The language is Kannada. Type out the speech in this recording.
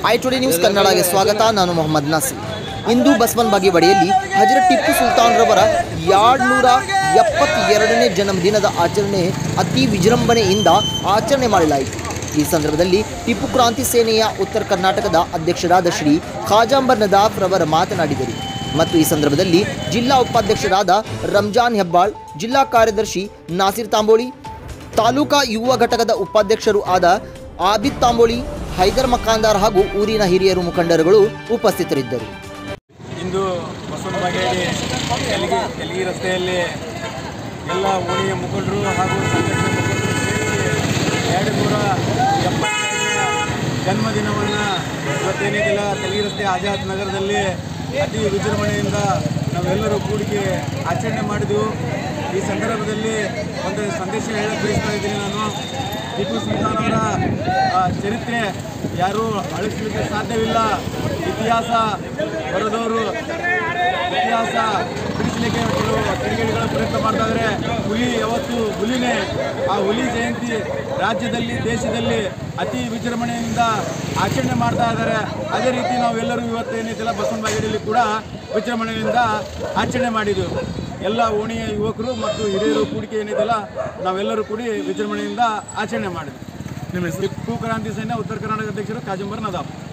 ಐ ಟುಡೇ ನ್ಯೂಸ್ ಕನ್ನಡಗೆ ಸ್ವಾಗತ ನಾನು ಮೊಹಮ್ಮದ್ ನಾಸಿರ್ ಇಂದು ಬಸವನ್ ಬಾಗೇವಾಡಿಯಲ್ಲಿ ಹಜರತ್ ಟಿಪ್ಪು ಸುಲ್ತಾನ್ರವರ ಎರಡ್ನೂರ ಎಪ್ಪತ್ತೆರಡನೇ ಜನ್ಮದಿನದ ಆಚರಣೆ ಅತಿ ವಿಜೃಂಭಣೆಯಿಂದ ಆಚರಣೆ ಮಾಡಲಾಯಿತು ಈ ಸಂದರ್ಭದಲ್ಲಿ ಟಿಪ್ಪು ಕ್ರಾಂತಿ ಸೇನೆಯ ಉತ್ತರ ಕರ್ನಾಟಕದ ಅಧ್ಯಕ್ಷರಾದ ಶ್ರೀ ಖಾಜಾಂಬರ್ ನದಾಫ್ ರವರ ಮಾತನಾಡಿದರು ಮತ್ತು ಈ ಸಂದರ್ಭದಲ್ಲಿ ಜಿಲ್ಲಾ ಉಪಾಧ್ಯಕ್ಷರಾದ ರಂಜಾನ್ ಹೆಬ್ಬಾಳ್ ಜಿಲ್ಲಾ ಕಾರ್ಯದರ್ಶಿ ನಾಸಿರ್ ತಾಂಬೋಳಿ ತಾಲೂಕಾ ಯುವ ಘಟಕದ ಉಪಾಧ್ಯಕ್ಷರು ಆದ ಆಬಿದ್ ತಾಂಬೋಳಿ ಹೈದರ್ ಮಕಾಂದಾರ್ ಹಾಗೂ ಊರಿನ ಹಿರಿಯರು ಮುಖಂಡರುಗಳು ಉಪಸ್ಥಿತರಿದ್ದರು ಇಂದು ಬಸವನ ಬಾಗೇಡಿ ತೆಲಗಿ ತೆಲಗಿ ರಸ್ತೆಯಲ್ಲಿ ಎಲ್ಲ ಓಣಿಯ ಮುಖಂಡರು ಹಾಗೂ ಸಂಘಟನೆ ಮುಖಂಡರು ಸೇರಿ ಎರಡು ನೂರ ಎಪ್ಪತ್ತೈದನೇ ಜನ್ಮದಿನವನ್ನು ಇವತ್ತೇನಿದೆಯಲ್ಲ ತೆಲಗಿ ರಸ್ತೆ ಆಜಾದ್ ನಗರದಲ್ಲಿ ಅತಿ ವಿಜೃಂಭಣೆಯಿಂದ ನಾವೆಲ್ಲರೂ ಕೂಡಿಕೆ ಆಚರಣೆ ಮಾಡಿದೆವು ಈ ಸಂದರ್ಭದಲ್ಲಿ ಒಂದು ಸಂದೇಶ ಹೇಳಕ್ಕೆ ಬಯಸ್ತಾ ಇದ್ದೀನಿ ನಾನು ಟಿಪ್ಪು ಸುಲ್ತಾನ್ ಅವರ ಆ, ಚರಿತ್ರೆ ಯಾರೂ ಅಳಿಸಲಿಕ್ಕೆ ಸಾಧ್ಯವಿಲ್ಲ ಇತಿಹಾಸ ಬರೆದವರು ಇತಿಹಾಸ ಬಿಡಿಸಲಿಕ್ಕೆ ಕೆಲವು ಕಿಡಿಗೇಡಿಗಳ ಪ್ರಯತ್ನ ಮಾಡ್ತಾ ಇದ್ದಾರೆ ಹುಲಿ ಯಾವತ್ತು ಹುಲಿನೇ ಆ ಹುಲಿ ಜಯಂತಿ ರಾಜ್ಯದಲ್ಲಿ ದೇಶದಲ್ಲಿ ಅತಿ ವಿಜೃಂಭಣೆಯಿಂದ ಆಚರಣೆ ಮಾಡ್ತಾ ಇದ್ದಾರೆ ಅದೇ ರೀತಿ ನಾವೆಲ್ಲರೂ ಇವತ್ತು ಏನಿದೆಯಲ್ಲ ಬಸವನ ಬಾಗೇಡಿಯಲ್ಲಿ ಕೂಡ ವಿಜೃಂಭಣೆಯಿಂದ ಆಚರಣೆ ಮಾಡಿದೆವು ಎಲ್ಲ ಓಣಿಯ ಯುವಕರು ಮತ್ತು ಹಿರಿಯರು ಕೂಡಿಕೆ ಏನಿದೆಯಲ್ಲ ನಾವೆಲ್ಲರೂ ಕೂಡಿ ವಿಜೃಂಭಣೆಯಿಂದ ಆಚರಣೆ ಮಾಡಿದ್ವಿ ನಿಮ್ಮ ಹೆಸರು ಟಿಪ್ಪು ಕ್ರಾಂತಿ ಸೇನೆ ಉತ್ತರ ಕರ್ನಾಟಕ ಅಧ್ಯಕ್ಷರು ಕಾಜಂಬರ್ ನದಾಫ್